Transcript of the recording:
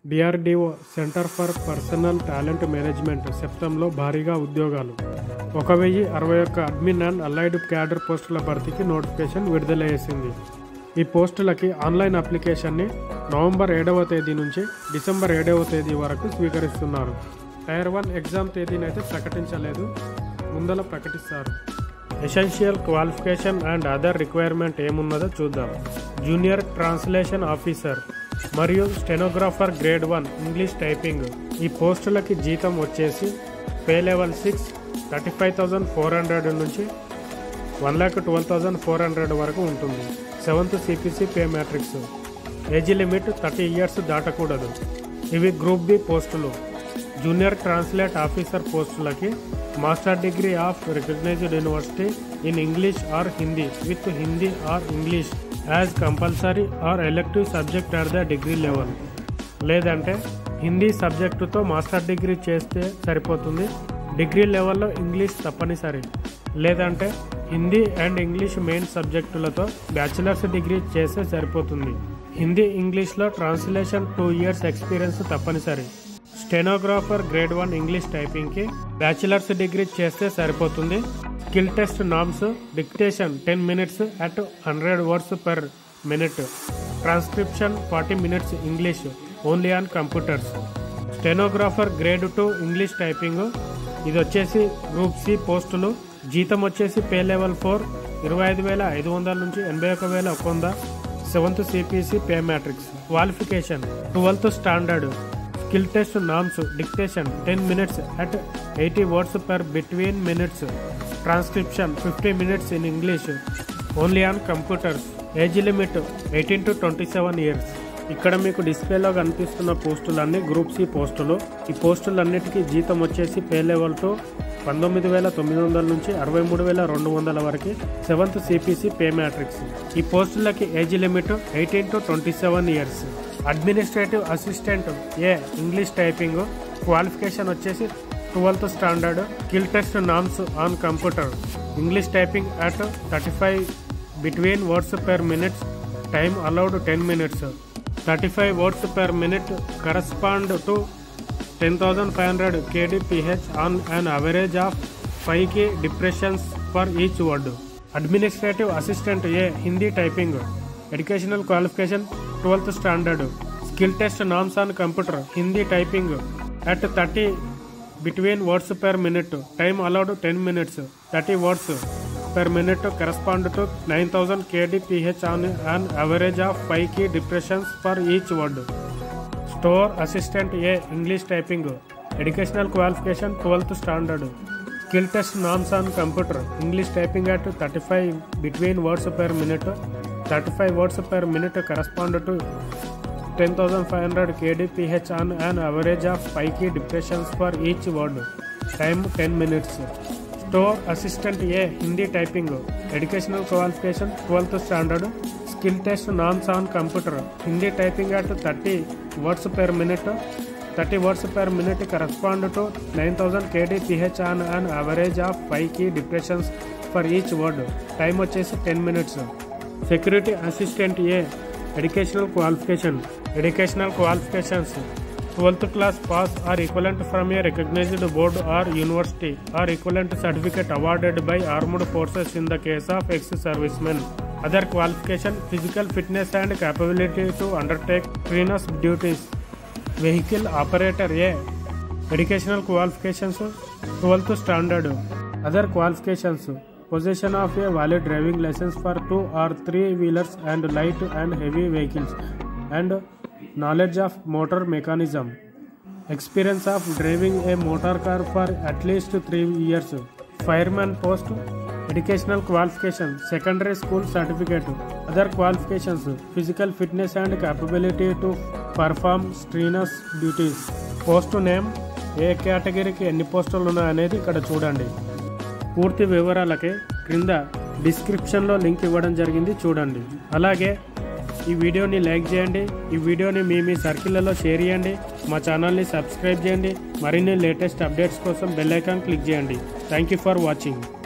DRDO centre for personnel talent management సెప్టెంలో భారీగా ఉద్యోగాలు ఒక వెయ్యి అరవై ఒక్క అడ్మిన్ అండ్ అలైడ్ క్యాడర్ పోస్టుల భర్తీకి నోటిఫికేషన్ విడుదల చేసింది ఈ పోస్టులకి ఆన్లైన్ అప్లికేషన్ని నవంబర్ ఏడవ తేదీ నుంచి డిసెంబర్ ఏడవ తేదీ వరకు స్వీకరిస్తున్నారు టైర్ వన్ ఎగ్జామ్ తేదీనైతే ప్రకటించలేదు ముందల ప్రకటిస్తారు essential qualification and other requirement ఏమున్నదో చూద్దాం జూనియర్ ట్రాన్స్లేషన్ ఆఫీసర్ మరియు stenographer grade one English typing ఈ పోస్టులకి జీతం వచ్చేసి pay level six thirty five thousand four hundred నుంచి one lakh twelve thousand four hundred వరకు ఉంటుంది seventh CPC pay matrix age limit thirty years దాటకూడదు ఇవి గ్రూప్ బి పోస్టులు జూనియర్ ట్రాన్స్లేట్ ఆఫీసర్ పోస్టులకి master degree of recognised university in English or Hindi with Hindi or English as compulsory or elective subject at the degree level లేదంటే Hindi సబ్జెక్టుతో master degree చేస్తే సరిపోతుంది degree లెవెల్లో English తప్పనిసరి లేదంటే హిందీ అండ్ ఇంగ్లీష్ మెయిన్ సబ్జెక్టులతో bachelor's degree చేస్తే సరిపోతుంది హిందీ ఇంగ్లీష్లో ట్రాన్స్లేషన్ టూ ఇయర్స్ ఎక్స్పీరియన్స్ తప్పనిసరి స్టెనోగ్రాఫర్ గ్రేడ్ వన్ ఇంగ్లీష్ టైపింగ్కి బ్యాచిలర్స్ డిగ్రీ చేస్తే సరిపోతుంది skill test norms dictation ten minutes at hundred words per minute transcription forty minutes English only on computers stenographer grade two English typing ఇది వచ్చేసి group C పోస్టులు జీతం వచ్చేసి pay level four ఇరవై ఐదు వేల ఐదు వందల నుంచి ఎనభై ఒక వేల ఒక వంద seventh CPC pay matrix qualification twelfth standard skill test norms dictation ten minutes at eighty words per between minutes transcription fifty minutes in English only on computers age limit eighteen to twenty seven years ఇక్కడ మీకు డిస్ప్లేలో కనిపిస్తున్న పోస్టులన్నీ group C పోస్టులు ఈ పోస్టులన్నిటికీ జీతం వచ్చేసి pay level to పంతొమ్మిది వేల తొమ్మిది వందల నుంచి అరవై మూడు వేల రెండు వందల వరకు సెవెంత్ సిపిసి పే మ్యాట్రిక్స్ ఈ పోస్టులకి age limit eighteen to twenty seven years administrative assistant A English typing qualification వచ్చేసి twelfth standard skill test norms on computer English typing at thirty five between words per minutes time allowed ten minutes thirty five words per minute correspond to ten thousand five hundred KDPH on an average of five K depressions for each word administrative assistant A Hindi typing educational qualification twelfth standard skill test norms on computer Hindi typing at thirty between words per minute time allowed ten minutes thirty words per minute correspond to 9000 kdph on an average of 5 key depressions for each word. Store assistant A English typing educational qualification 12th standard skill test norms on computer English typing at 35 between words per minute 35 words per minute correspond to 10500 kdph on an average of 5 key depressions for each word time 10 minutes store assistant a hindi typing educational qualification 12th standard skill test norms on computer hindi typing at 30 words per minute 30 words per minute correspond to 9000 kdph on an average of 5 key depressions for each word time వచ్చేసి 10 minutes security assistant a educational qualification educational qualifications 12th class pass or equivalent from a recognized board or university or equivalent certificate awarded by armed forces in the case of ex-servicemen. Other qualification physical fitness and capability to undertake strenuous duties. Vehicle operator A. Educational qualifications 12th standard. Other qualifications possession of a valid driving license for two or three wheelers and light and heavy vehicles and knowledge of motor mechanism experience of driving a motor car for at least 3 years fireman post educational qualification secondary school certificate other qualifications physical fitness and capability to perform strenuous duties post name ఏ కేటగిరీకి ఎన్ని పోస్టులు ఉన్నాయనేది ఇక్కడ చూడండి పూర్తి వివరాలకి క్రింద డిస్క్రిప్షన్లో లింక్ ఇవ్వడం జరిగింది చూడండి అలాగే ఈ వీడియోని లైక్ చేయండి ఈ వీడియోని మీ మీ సర్కిళ్లలో షేర్ చేయండి మా ఛానల్ని సబ్స్క్రైబ్ చేయండి మరిన్ని లేటెస్ట్ అప్డేట్స్ కోసం బెల్ ఐకాన్ క్లిక్ చేయండి థ్యాంక్ యూ ఫర్ వాచింగ్